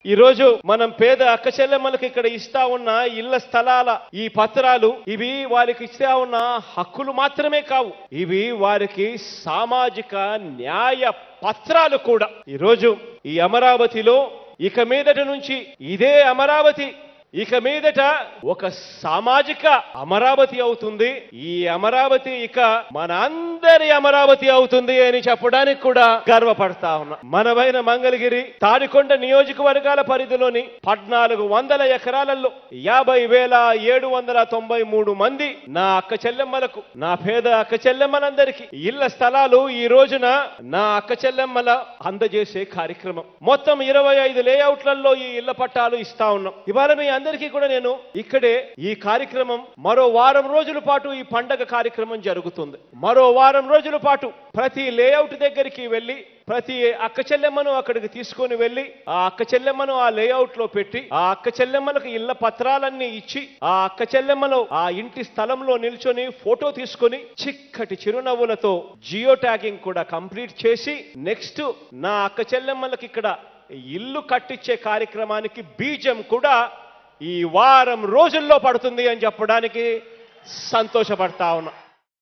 ఈ రోజు మనం పేద అక్క చెల్లెమ్మలకు ఇక్కడ ఇస్తా ఉన్న ఇళ్ల స్థలాల ఈ పత్రాలు ఇవి వారికి ఇస్తా ఉన్న హక్కులు మాత్రమే కావు ఇవి వారికి సామాజిక న్యాయ పత్రాలు కూడా ఈరోజు ఈ అమరావతిలో ఇక మీదట నుంచి ఇదే అమరావతి ఇక మీదట ఒక సామాజిక అమరావతి అవుతుంది ఈ అమరావతి ఇక మన అందరి అమరావతి అవుతుంది అని చెప్పడానికి కూడా గర్వపడతా ఉన్నా మనమైన మంగళగిరి తాడికొండ నియోజకవర్గాల పరిధిలోని పద్నాలుగు వందల ఎకరాలలో యాభై వేల ఏడు వందల తొంభై మూడు మంది నా అక్క చెల్లెమ్మలకు నా పేద అక్క చెల్లెమ్మలందరికీ ఇళ్ల స్థలాలు ఈ రోజున నా అక్క చెల్లెమ్మల అందజేసే కార్యక్రమం మొత్తం ఇరవై ఐదు లేఅవుట్లలో ఈ ఇళ్ల పట్టాలు ఇస్తా ఉన్నాం ఇవాళ మీ అందరికీ కూడా నేను ఇక్కడే ఈ కార్యక్రమం మరో వారం రోజుల పాటు ఈ పండగ కార్యక్రమం జరుగుతుంది మరో వారం రోజుల పాటు ప్రతి లేఅవుట్ దగ్గరికి వెళ్ళి ప్రతి అక్క చెల్లెమ్మను అక్కడికి తీసుకొని వెళ్ళి ఆ అక్క చెల్లెమ్మను ఆ లేఅవుట్ లో పెట్టి ఆ అక్క చెల్లెమ్మలకు ఇళ్ల పత్రాలన్నీ ఇచ్చి ఆ అక్క చెల్లెమ్మను ఆ ఇంటి స్థలంలో నిల్చొని ఫోటో తీసుకొని చిక్కటి చిరునవ్వులతో జియో ట్యాగింగ్ కూడా కంప్లీట్ చేసి నెక్స్ట్ నా అక్క చెల్లెమ్మలకు ఇక్కడ ఇల్లు కట్టించే కార్యక్రమానికి బీజం కూడా ఈ వారం రోజుల్లో పడుతుంది అని చెప్పడానికి సంతోషపడతా ఉన్నా